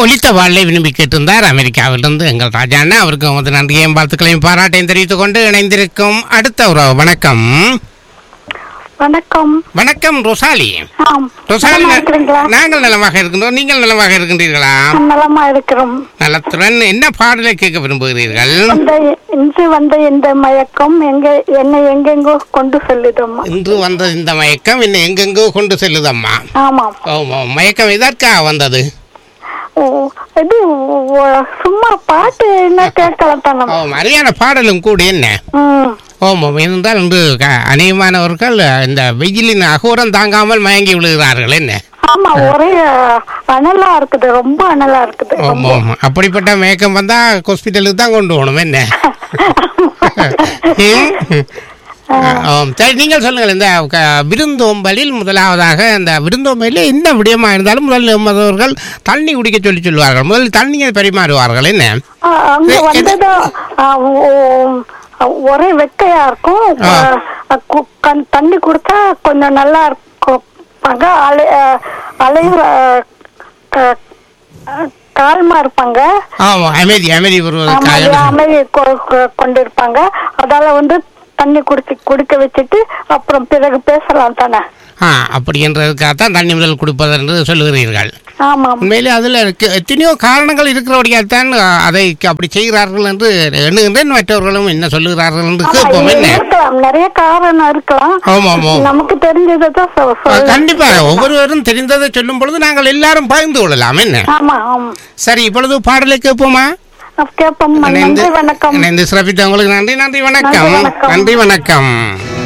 ஒலித்த வாழை விரும்பி கேட்டிருந்தார் அமெரிக்காவிலிருந்து எங்கள் ராஜா அண்ணா அவருக்கு வந்து நன்றியையும் வாழ்த்துக்களையும் பாராட்டையும் தெரிவித்துக் கொண்டு இணைந்திருக்கும் அடுத்த உறவு வணக்கம் வணக்கம் வணக்கம் ரொசாலி ஆம் ரொசாலி நலமா இருக்கிறீங்களா நாங்கள் நலமாக இருக்கின்றோம் நீங்கள் நலமாக இருக்கின்றீர்களா நலமா இருக்கிறோம் நலத்துடன் என்ன பாடலை கேட்க விரும்புகிறீர்கள் இந்த இன்று வந்த இந்த மயக்கம் எங்க என்னை எங்கெங்கோ கொண்டு செல்லுதம்மா இன்று வந்த இந்த மயக்கம் என்ன எங்கெங்கோ கொண்டு செல்லுதம்மா ஆமாம் ஓ மயக்கம் எதற்காக வந்தது ஓ, இது ஓ, சும்மா பாட்டு என்ன கேட்கலாம் தானே ஓ அரியான பாடலும் கூட என்ன ம் ஓமம் ஏனென்றால் இன்று க- அநேகமானவர்கள் இந்த வெயிலின் அகோரம் தாங்காமல் மயங்கி விழுகிறார்கள் என்ன ஆமா ஒரே அஹ், அனலா இருக்குது ரொம்ப அனலா இருக்குது ரொம்ப. ஓமம் அப்படிப்பட்ட மயக்கம் வந்தா ஹாஸ்பிட்டலுக்கு தான் கொண்டு போகணும் என்ன ம்? ஆம். சரி நீங்கள் சொல்லுங்கள் இந்த க- விருந்தோம்பலில் முதலாவதாக இந்த விருந்தோம்பலில் என்ன விடயமா இருந்தாலும் முதல் மற்றவர்கள் தண்ணி குடிக்க சொல்லி சொல்வார்கள் முதலில் தண்ணியை பரிமாறுவார்கள் என்ன ஆ, அங்க எ- எது- வந்ததும் ஆ, ஓ- ஒரே வெக்கையா இருக்கும் ஆ. ஆ, கு- கண்- தண்ணி கொடுத்தா கொஞ்சம் நல்லா இருக்கும் அங்க அலை அலையுற கால்மா இருப்பாங்க ஆமா அமைதி அமைதி அமைதி வருவதற்காக அமைதி கொ- கொ- கொண்டிருப்பாங்க அதால வந்து தண்ணி குடிச்சு குடிக்க வச்சுட்டு அப்புறம் பிறகு பேசலாம் தானே ஆ அப்படி என்றதுக்காகத்தான் தண்ணி முதல் கொடுப்பது என்று சொல்லுகிறீர்கள் ஆமாம் உண்மையிலே அதில் இருக்கு எத்தனையோ காரணங்கள் இருக்கிறபடியால்தான் அதை அப்படி செய்கிறார்கள் என்று எண்ணுகின்றேன் மற்றவர்களும் என்ன சொல்லுகிறார்கள் என்று ஆமா, கேட்போம் என்ன இருக்கலாம் நிறைய காரணம் இருக்கலாம் ஆமாம் ஆமாம் நமக்கு தெரிஞ்சதை தான் சொ- ஆ, சொல்ல கண்டிப்பாக ஒவ்வொருவரும் தெரிந்ததை சொல்லும் பொழுது நாங்கள் எல்லாரும் பகிர்ந்து கொள்ளலாம் என்ன ஆமா ஆமா சரி இப்பொழுது பாடலை கேட்போமா கேட்போம் இணைந்து நன்றி வணக்கம் இணைந்து சிறப்பித்த உங்களுக்கு நன்றி நன்றி வணக்கம் நன்றி, வணக்கம். நன்றி வணக்கம்